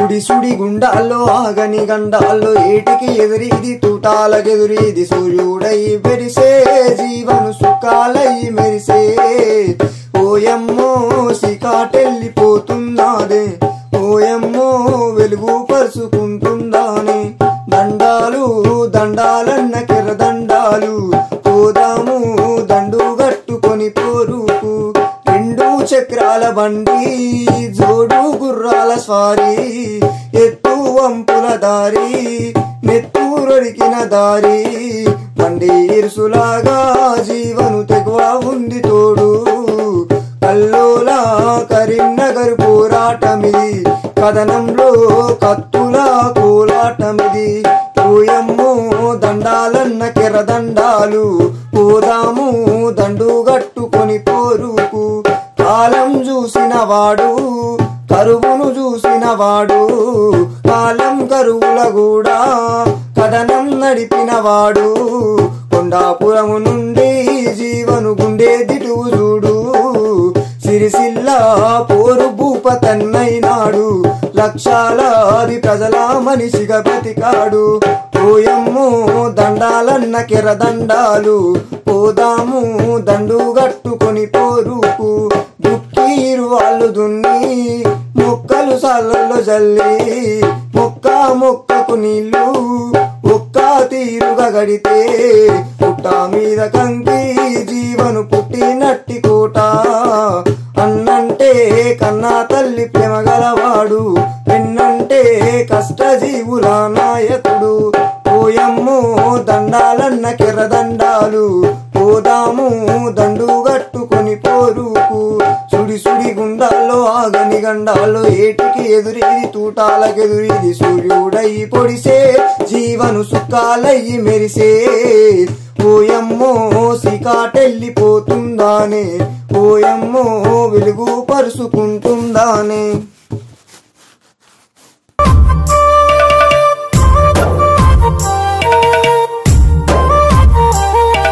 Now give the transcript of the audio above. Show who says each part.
Speaker 1: సుడి సుడి గుండాల్లో ఆగని గండాల్లో ఏటికి ఎదురీది తూటాలకెదురీది సూర్యుడై పెరిసే జీవను సుఖాలై మెరిసే ఓయమ్మో సికాటెళ్ళిపోతున్నాదే ఓయమ్మో వెలుగు పరుచుకుంటుందానే దండాలు దండాలన్న కిర దండాలు పోదాము దండు గట్టుకొని పోరుకు రెండు చక్రాల బండి జోడు గుర్రాల స్వారీ ఎత్తు వంపుల దారి నెత్తూరొడికిన దారి బండి ఇరుసులాగా జీవను తెగువ ఉంది తోడు కల్లోలా కరీంనగర్ పోరాటమిది కథనంలో కత్తుల కోలాటమిది పోయమ్మో దండాలన్న కెరదండాలు పోదాము దండు గట్టుకొని పోరుకు కాలం చూసిన వాడు కరువును చూసిన వాడు కాలం కరువుల కూడా కథనం నడిపిన వాడు కొండాపురము నుండి జీవను గుండె దిటువు చూడు సిరిసిల్ల పోరు భూపతన్నైనాడు లక్షలాది ప్రజల మనిషిగా బ్రతికాడు పోయమ్ము దండాలన్న కెర దండాలు పోదాము దండు గట్టుకొని పోరుకు దుఃఖీరు వాళ్ళు దున్ని మొక్కలు సాలలో జల్లి మొక్క మొక్కకు నీళ్లు ఒక్క తీరుగా గడితే పుట్ట మీద కంకి జీవను పుట్టినట్టి కోట అన్నంటే కన్నా తల్లి ప్రేమ గలవాడు పెన్నంటే కష్టజీవుల నాయకుడు పోయమ్మో దండాలన్న కెర్ర దండాలు పోదాము దండు గట్టుకొని పోరుకు సుడి సుడి గుండాల్లో ఆగని గండాల్లో ఏటికి ఎదురీది తూటాలకెదురీది సూర్యుడై పొడిసే జీవను సుఖాలయ్యి మెరిసే పోయమ్మో సికాటెళ్ళిపోతుందానే పోయమ్మో వెలుగు పరుచుకుంటుందానే